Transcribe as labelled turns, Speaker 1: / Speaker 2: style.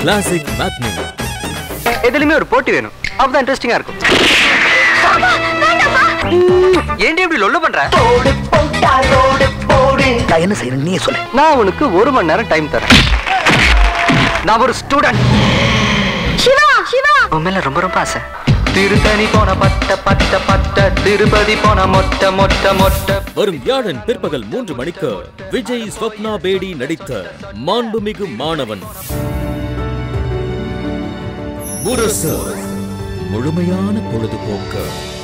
Speaker 1: classic matinee
Speaker 2: எதுலயுமே ஒரு போட்டி வேணும் அப்பதான் இன்ட்ரெஸ்டிங்கா இருக்கும் ஏன்டி இப்படி லொல்ல பண்ற
Speaker 3: நான் என்ன செய்யணும் நீயே சொல்லு
Speaker 2: நான் உனக்கு ஒரு மணி நேரம் டைம் தரேன் நான் ஒரு ஸ்டூடெண்ட்
Speaker 4: சிவா சிவா
Speaker 2: உன் மேல ரொம்ப ரொம்ப ஆசை திருத்தணி போன பட்ட பட்ட பட்ட திருப்பதி போன மொட்டை மொட்டை மொட்டை
Speaker 1: வரும் வியாழன் பிற்பகல் மூன்று மணிக்கு விஜய் ஸ்வப்னா பேடி நடித்த மாண்புமிகு மாணவன் முரசு முழுமையான பொழுதுபோக்கு